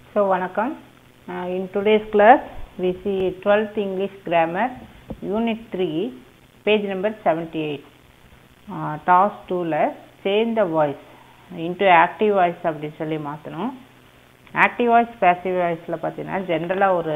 So, வணக்கம் uh, in today's class we see 12th English grammar unit 3 page number 78 uh, task 2 ல change the voice into active voice அப்படி சொல்லி மாற்றணும் active voice passive வாய்ஸில் பார்த்தீங்கன்னா ஜென்ரலாக ஒரு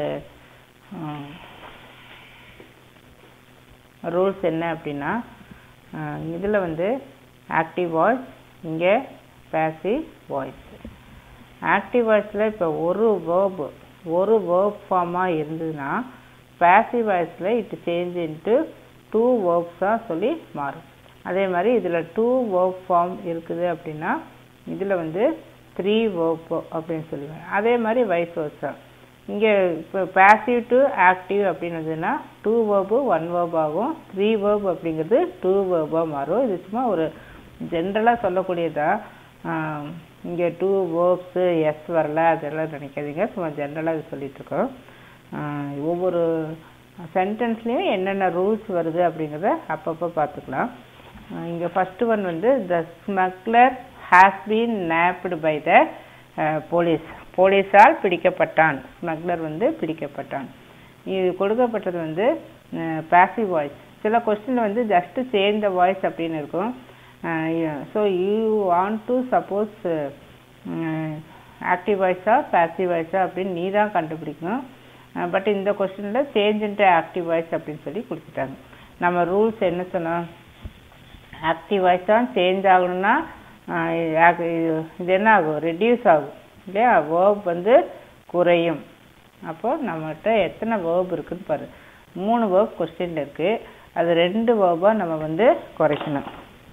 ரூல்ஸ் என்ன அப்படின்னா இதில் வந்து ஆக்டிவ் வாய்ஸ் இங்கே பேசிவ் வாய்ஸ் ஆக்டிவ் வாய்ஸில் இப்போ ஒரு வேர்பு ஒரு வேர்ப் ஃபார்மாக இருந்ததுன்னா பேசிவ் வாய்ஸில் இட் சேஞ்ச் இன்ட்டு டூ வேர்ப்ஸாக சொல்லி மாறும் அதே மாதிரி இதில் டூ வேர்ப் ஃபார்ம் இருக்குது அப்படின்னா இதில் வந்து த்ரீ வேர்ப் அப்படின்னு சொல்லுவேன் அதே மாதிரி வைஸ் வர்ஸா இங்கே இப்போ பேசிவ் டு ஆக்டிவ் அப்படின்னு வந்ததுன்னா டூ வேர்பு ஒன் வேர்ப் ஆகும் த்ரீ வேர்ப் அப்படிங்கிறது டூ வேர்பாக மாறும் இது சும்மா ஒரு ஜென்ரலாக சொல்லக்கூடியதா இங்கே டூ வேர்ப்ஸு எஸ் வரல அதெல்லாம் நினைக்காதீங்க சும்மா ஜென்ரலாக இது சொல்லிகிட்ருக்கோம் ஒவ்வொரு சென்டென்ஸ்லேயும் என்னென்ன ரூல்ஸ் வருது அப்படிங்கிறத அப்பப்போ பார்த்துக்கலாம் இங்கே ஃபஸ்ட்டு ஒன் வந்து the smuggler has been nabbed by the police போலீஸால் பிடிக்கப்பட்டான் ஸ்மக்லர் வந்து பிடிக்கப்பட்டான் இது கொடுக்கப்பட்டது வந்து பேசிவ் வாய்ஸ் சில கொஸ்டின் வந்து ஜஸ்ட் சேஞ்ச் த வாய்ஸ் அப்படின்னு இருக்கும் so you want to suppose active வாய்ஸா பேசிவ் வாய்ஸா அப்படின்னு நீ தான் கண்டுபிடிக்கணும் பட் இந்த கொஸ்டினில் சேஞ்ச் இன்ட்டு ஆக்டிவ் வாய்ஸ் அப்படின்னு சொல்லி கொடுத்துட்டாங்க நம்ம ரூல்ஸ் என்ன சொன்னோம் ஆக்டிவ் வாய்ஸ் தான் சேஞ்ச் ஆகணும்னா இது என்ன ஆகும் ரெடியூஸ் ஆகும் இல்லையா வேர்ப் வந்து குறையும் அப்போ நம்மகிட்ட எத்தனை வேர்ப் இருக்குன்னு பாரு மூணு வேர்ப் கொஸ்டின்ல இருக்கு அது ரெண்டு வேர்பாக நம்ம வந்து குறைக்கணும்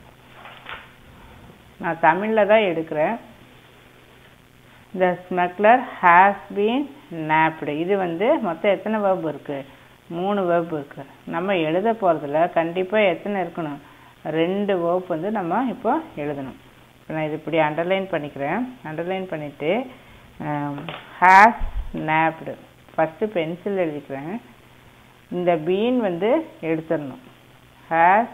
நான் தமிழில் தான் எடுக்கிறேன் the smuggler has been nabbed இது வந்து மொத்தம் எத்தனை வேர்ப் இருக்கு மூணு வேர்ப் இருக்கு நம்ம எழுத போகிறதுல கண்டிப்பாக எத்தனை இருக்கணும் ரெண்டு வேர்ப் வந்து நம்ம இப்போ எழுதணும் இப்போ நான் இது இப்படி அண்டர்லைன் பண்ணிக்கிறேன் அண்டர்லைன் பண்ணிவிட்டு ஹேஸ் நேப்டு ஃபஸ்ட்டு பென்சில் எழுதிக்கிறேன் இந்த பீன் வந்து எடுத்துடணும் ஹேஸ்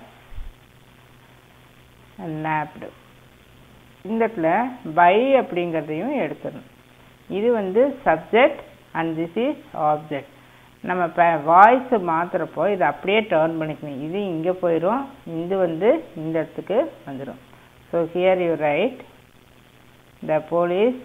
நேப்டு இந்த இடத்துல பை அப்படிங்கிறதையும் எடுத்துடணும் இது வந்து subject and this is object நம்ம இப்போ வாய்ஸ் மாற்றுறப்போ இதை அப்படியே டேர்ன் பண்ணிக்கணும் இது இங்கே போயிடும் இது வந்து இந்த இடத்துக்கு வந்துடும் so here you write the police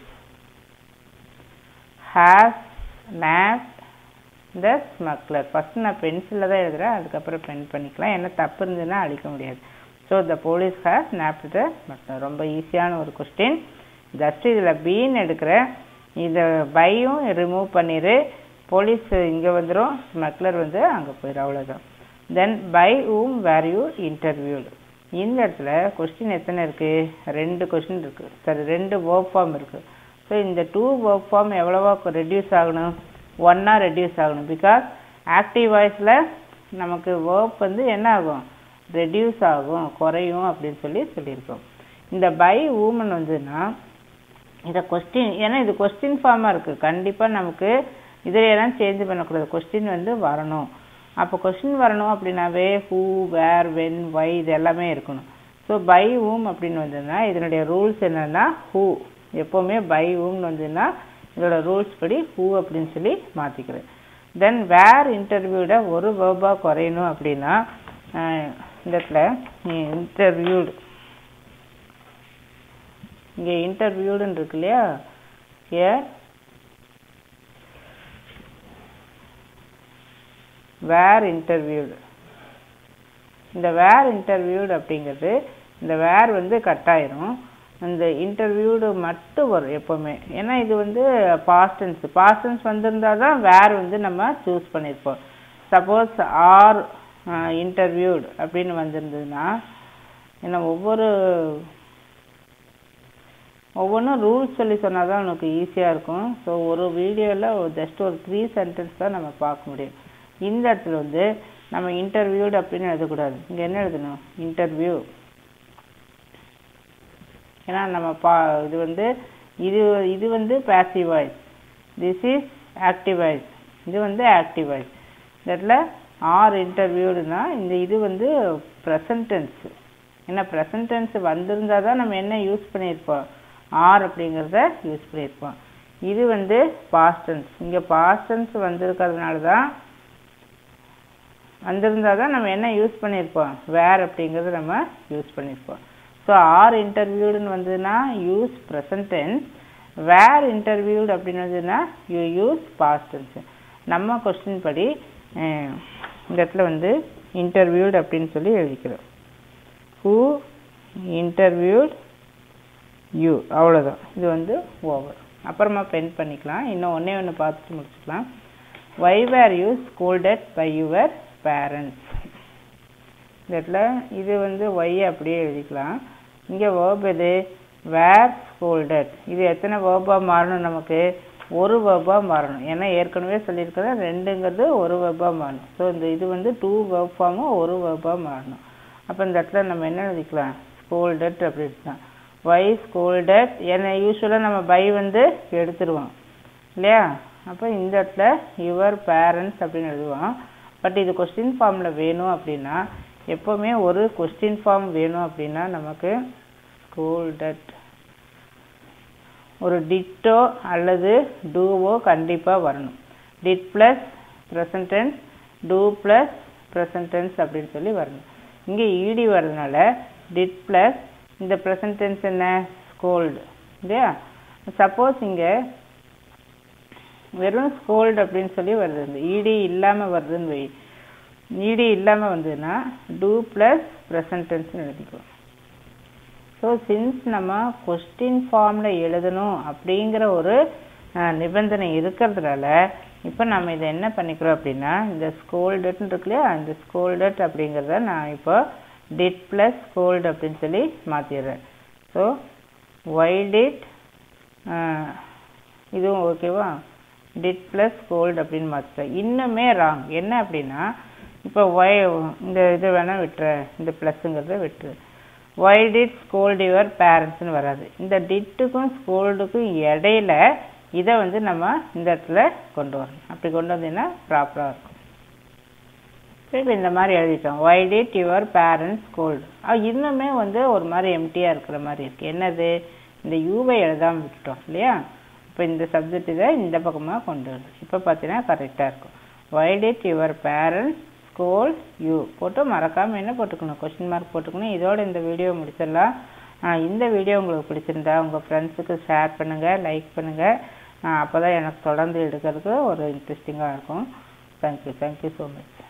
has nab the smuggler first நான் பென்சிலில் தான் எழுதுகிறேன் அதுக்கப்புறம் பென் பண்ணிக்கலாம் என்ன தப்பு இருந்ததுன்னா அழிக்க முடியாது so the police has nabbed the smuggler ரொம்ப ஈஸியான ஒரு கொஸ்டின் ஜஸ்ட் இதில் பீன் எடுக்கிறேன் இதை பையும் ரிமூவ் பண்ணிடு போலீஸ் இங்கே வந்துடும் ஸ்மக்லர் வந்து அங்கே போயிடும் அவ்வளோதான் then by um where you interviewed இந்த இடத்துல கொஸ்டின் எத்தனை இருக்குது ரெண்டு கொஸ்டின் இருக்குது சரி ரெண்டு ஒர்க் ஃபார்ம் இருக்குது ஸோ இந்த டூ ஒர்க் ஃபார்ம் எவ்வளவா ரெடியூஸ் ஆகணும் ஒன்னா ரெடியூஸ் ஆகணும் பிகாஸ் ஆக்டிவ் வாய்ஸில் நமக்கு ஒர்க் வந்து என்ன ஆகும் ரெடியூஸ் ஆகும் குறையும் அப்படின்னு சொல்லி சொல்லியிருக்கோம் இந்த பை ஊமன் வந்துன்னா இதை கொஸ்டின் ஏன்னா இது கொஸ்டின் ஃபார்மாக இருக்குது கண்டிப்பாக நமக்கு இதிலெல்லாம் சேஞ்ச் பண்ணக்கூடாது கொஸ்டின் வந்து வரணும் அப்போ கொஸ்டின் வரணும் அப்படின்னாவே ஹூ வேர் வென் வை இது எல்லாமே இருக்கணும் ஸோ பை ஊம் அப்படின்னு வந்ததுன்னா இதனுடைய ரூல்ஸ் என்னன்னா ஹூ எப்போவுமே பை ஊம்னு வந்ததுன்னா இதோட ரூல்ஸ் படி ஹூ அப்படின்னு சொல்லி மாற்றிக்கிறேன் தென் வேர் இன்டர்வியூட ஒரு வேர்பாக குறையணும் அப்படின்னா இந்த இடத்துல இன்டர்வியூடு இங்கே இன்டர்வியூடுன்னு இருக்கு இல்லையா ஹியர் வேர் இன்டர்வியூடு இந்த வேர் இன்டர்வியூடு அப்படிங்கிறது இந்த வேர் வந்து கட் ஆயிரும் இந்த இன்டர்வியூடு மட்டும் வரும் எப்போவுமே ஏன்னா இது வந்து பாஸ்டன்ஸ் பாஸ்டன்ஸ் வந்திருந்தா தான் வேர் வந்து நம்ம சூஸ் பண்ணியிருப்போம் சப்போஸ் ஆர் இன்டர்வியூடு அப்படின்னு வந்திருந்ததுன்னா ஏன்னா ஒவ்வொரு ஒவ்வொன்றும் ரூல்ஸ் சொல்லி சொன்னால் தான் உனக்கு ஈஸியாக இருக்கும் ஸோ ஒரு வீடியோவில் ஜஸ்ட் ஒரு த்ரீ சென்டென்ஸ் தான் நம்ம பார்க்க முடியும் இந்த இடத்துல வந்து நம்ம இன்டர்வியூடு அப்படின்னு எழுதக்கூடாது இங்கே என்ன எழுதணும் இன்டர்வியூ ஏன்னா நம்ம பா இது வந்து இது இது வந்து passive voice this is active voice இது வந்து ஆக்டிவ் வாய்ஸ் இந்த இடத்துல ஆர் இன்டர்வியூடுனா இந்த இது வந்து ப்ரெசன்டென்ஸ் ஏன்னா ப்ரெசன்டென்ஸ் வந்திருந்தால் தான் நம்ம என்ன யூஸ் பண்ணியிருப்போம் ஆர் அப்படிங்கிறத யூஸ் பண்ணியிருப்போம் இது வந்து பாஸ்டன்ஸ் இங்கே பாஸ்டன்ஸ் வந்திருக்கிறதுனால தான் வந்திருந்தா தான் நம்ம என்ன யூஸ் பண்ணியிருப்போம் வேர் அப்படிங்கிறது நம்ம யூஸ் பண்ணியிருப்போம் ஸோ ஆர் இன்டர்வியூடுன்னு வந்ததுன்னா use present tense where interviewed அப்படின்னு வந்ததுன்னா யூ யூஸ் பாஸ்ட் டென்ஸ் நம்ம கொஸ்டின் படி அஹ், இந்த இடத்துல வந்து இன்டர்வியூடு அப்படின்னு சொல்லி எழுதிக்கிறோம் ஹூ இன்டர்வியூட் யூ அவ்வளோதான் இது வந்து ஓவர் அப்புறமா பென் பண்ணிக்கலாம் இன்னும் ஒன்றே ஒன்று பார்த்துட்டு முடிச்சுக்கலாம் why where you scolded by your parents இந்த இடத்துல இது வந்து ஒய் அப்படியே எழுதிக்கலாம் இங்கே வேர்ப் எது வேர் ஸ்கோல்டட் இது எத்தனை வேர்பாக மாறணும் நமக்கு ஒரு வேர்பாக மாறணும் ஏன்னா ஏற்கனவே சொல்லியிருக்கிறேன் ரெண்டுங்கிறது ஒரு வேர்பாக மாறணும் ஸோ இந்த இது வந்து டூ வேர்ப் ஃபார்மும் ஒரு வேர்பாக மாறணும் அப்போ இந்த இடத்துல நம்ம என்ன எழுதிக்கலாம் ஸ்கோல்டட் அப்படின்னு தான் வை ஸ்கோல்டட் ஏன்னா யூஸ்வலாக நம்ம பை வந்து எடுத்துருவோம் இல்லையா அப்போ இந்த இடத்துல யுவர் பேரண்ட்ஸ் அப்படின்னு எழுதுவோம் பட் இது கொஸ்டின் ஃபார்மில் வேணும் அப்படின்னா எப்போவுமே ஒரு கொஸ்டின் ஃபார்ம் வேணும் அப்படின்னா நமக்கு ஸ்கோல்டட் ஒரு டிட்டோ அல்லது டூவோ கண்டிப்பாக வரணும் did plus present tense two plus present tense அப்படின்னு சொல்லி வரணும் இங்கே இடி வர்றதுனால டிட் ப்ளஸ் இந்த ப்ரெசன்டென்ஸ் என்ன ஸ்கோல்டு இல்லையா சப்போஸ் இங்கே வெறும் ஸ்கோல்டு அப்படின்னு சொல்லி வருது இந்த இடி இல்லாமல் வருதுன்னு வை இடி இல்லாமல் வந்ததுன்னா டூ ப்ளஸ் ப்ரெசன்டென்ஸ்னு எழுதிக்குவோம் ஸோ சின்ஸ் நம்ம கொஸ்டின் ஃபார்மில் எழுதணும் அப்படிங்கிற ஒரு அஹ், நிபந்தனை இருக்கிறதுனால இப்போ நம்ம இதை என்ன பண்ணிக்கிறோம் அப்படின்னா இந்த ஸ்கோல்டட்னு இருக்கு இல்லையா இந்த ஸ்கோல்டட் அப்படிங்கிறத நான் இப்போ டிட் ப்ளஸ் ஸ்கோல்டு அப்படின்னு சொல்லி மாற்றிடுறேன் ஸோ ஒய் டிட் இதுவும் ஓகேவா டிட் ப்ளஸ் கோல்டு அப்படின்னு மாற்றிட்டேன் இன்னுமே ராங் என்ன அப்படின்னா இப்போ ஒய் இந்த இது வேணால் விட்டுரு இந்த ப்ளஸ்ஸுங்கிறத விட்டுரு ஒய் டிட் ஸ்கோல்டு யுவர் பேரண்ட்ஸ்னு வராது இந்த டிட்டுக்கும் ஸ்கோல்டுக்கும் இடையில இதை வந்து நம்ம இந்த இடத்துல கொண்டு வரணும் அப்படி கொண்டு வந்தீங்கன்னா ப்ராப்பராக இருக்கும் இப்போ இந்த மாதிரி எழுதிட்டோம் why did your parents scold இன்னுமே வந்து ஒரு மாதிரி எம்டியாக இருக்கிற மாதிரி இருக்குது என்னது இந்த யூவை எழுதாமல் விட்டுட்டோம் இல்லையா இப்போ இந்த சப்ஜெக்ட் இதை இந்த பக்கமாக கொண்டு வரணும் இப்போ பார்த்தீங்கன்னா கரெக்டாக இருக்கும் why did your parents school you போட்டு மறக்காமல் என்ன போட்டுக்கணும் கொஸ்டின் மார்க் போட்டுக்கணும் இதோட இந்த வீடியோ முடிச்சிடலாம் ஆ, இந்த வீடியோ உங்களுக்கு பிடிச்சிருந்தா உங்கள் ஃப்ரெண்ட்ஸுக்கு ஷேர் பண்ணுங்கள் லைக் பண்ணுங்கள் அப்போ தான் எனக்கு தொடர்ந்து எடுக்கிறதுக்கு ஒரு இன்ட்ரெஸ்டிங்காக இருக்கும் தேங்க்யூ தேங்க்யூ ஸோ மச்